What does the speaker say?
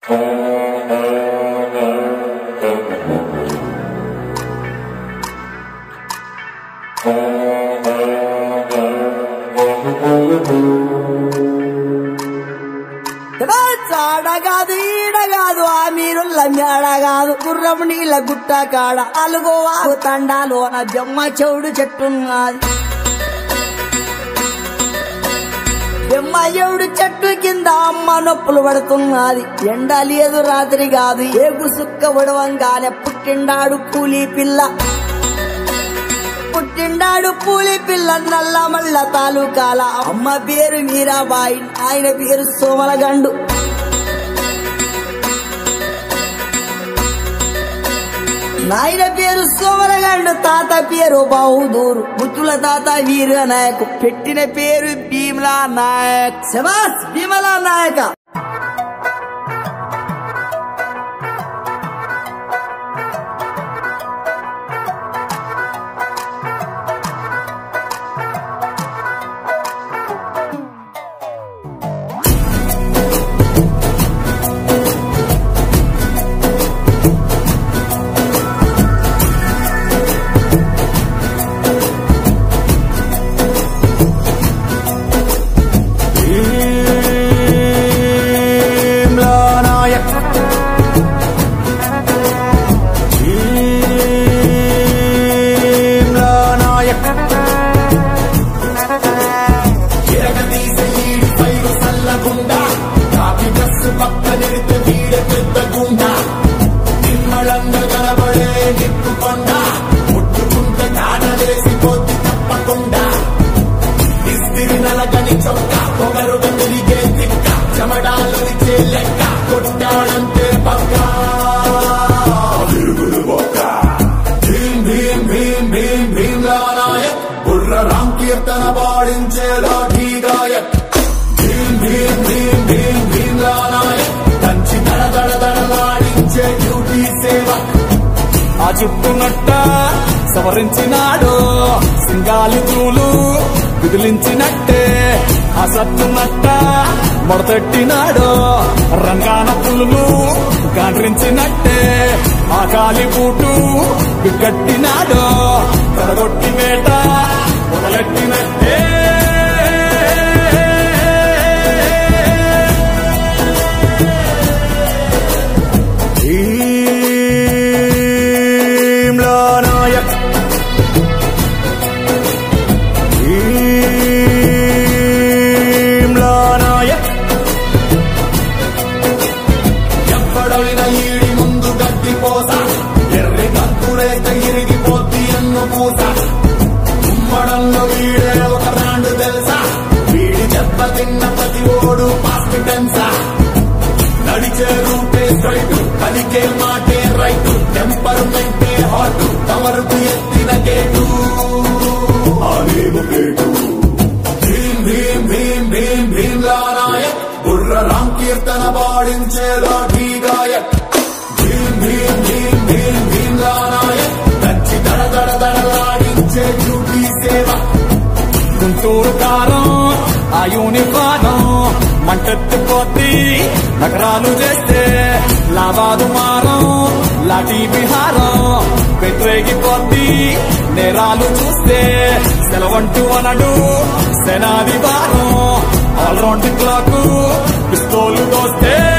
చాడగాదు ఈడగాదు ఆ మీరుల్ల మేడగాదు గుర్రం నీళ్ళ గుట్ట కాడ అలుగోవాగు తండాలోన జమ్మ చెవుడు చెట్టున్నది జమ్మ చెవుడు చెట్టు కింద అమ్మ నొప్పులు పడుతున్నది ఎండ లేదు రాత్రి కాదు ఏగు సుక్క ఉడవంగానే పుట్టిండాడు కూలీ పిల్ల పుట్టిండాడు పూలి పిల్ల నల్ల మల్ల తాలూకాల అమ్మ పేరు మీరాబాయి ఆయన పేరు సోమలగండు నాయన పేరు సోమలగండు తాత పేరు బహుదూరు ముత్తుల తాత వీర నాయక్ పెట్టిన పేరు భీమలా నాయక్ శబాస్ భీమలా నాయక నాయక్ నాయక్ ఎరగదీసే ఈడి పైరు సల్లగుండా కాకి డ్రెస్ పక్కనెడితే వీడే పెద్ద గుండా నిమ్మళంగా కనబడే నిప్పుకొండ ముట్టుకుంటే కాటలేసి పోతి తప్పకుండా ఇస్తిరి నలగని చొక్క పొగరుగా తిరిగే తిక్క చెమడాలు ఇచ్చే లెక్క కొట్టాడంతే పక్క తిరుగుడు బొక్క భీం భీం భీం భీం భీం నాయక్ బుర్ర రామ్ కీర్తన పాడించే లాఠీ గాయక్ భీం భీం భీం భీం భీం నాయక్ కంచి దడ దడ దడలాడించే డ్యూటీ సేవక్ ఆ చుట్టునట్ట సవరించినాడు సింగాలి తూలు విదిలించినట్టే ఆ సత్తునట్ట మొడతెట్టినాడు రంగాన పులులు గాండ్రించినట్టే ఆ కాలి బూటు బిగ్గట్టినాడు తరగొట్టి వేట మొదలెట్టినట్టే భీమ్లా నాయక్ భీమ్లా నాయక్ ఎప్పుడైనా ఈడి ముందు గడ్డి పోస ఎర్రి గంతులేక ఇరిగిపోద్ది ఎన్ను పూస ఉమ్మడంలో వీడే ఒక రాండు తెలుసా వీడి దెబ్బ తిన్న ప్రతి ఓడు పాస్పిటెన్సా నడిచే రూటే స్ట్రైట్ పలికే మాటే రైట్ టెంపర్మెంటే హాట్ తమరుకు ఎత్తిన గేటు ఆలేము గేటు భీం భీం భీం భీం భీం నాయక్ బుర్ర రామ్ కీర్తన పాడించే లాఠీ గాయక్ భీం భీం భీం భీం భీం నాయక్ కంచి దడ దడ దడలాడించే డ్యూటీ సేవ గుంటూరు కారం ఆ యూనిఫారం మంటెత్తిపోద్ది నగరాలు చేస్తే లాభాలు మారం లాఠీ విహారం వ్యతిరేకిపోద్ది నేరాలు చూస్తే సెలవంటూ అనడు సెనాది వారం ఆల్రౌండ్ క్లాక్ పిస్తోలు దోస్తే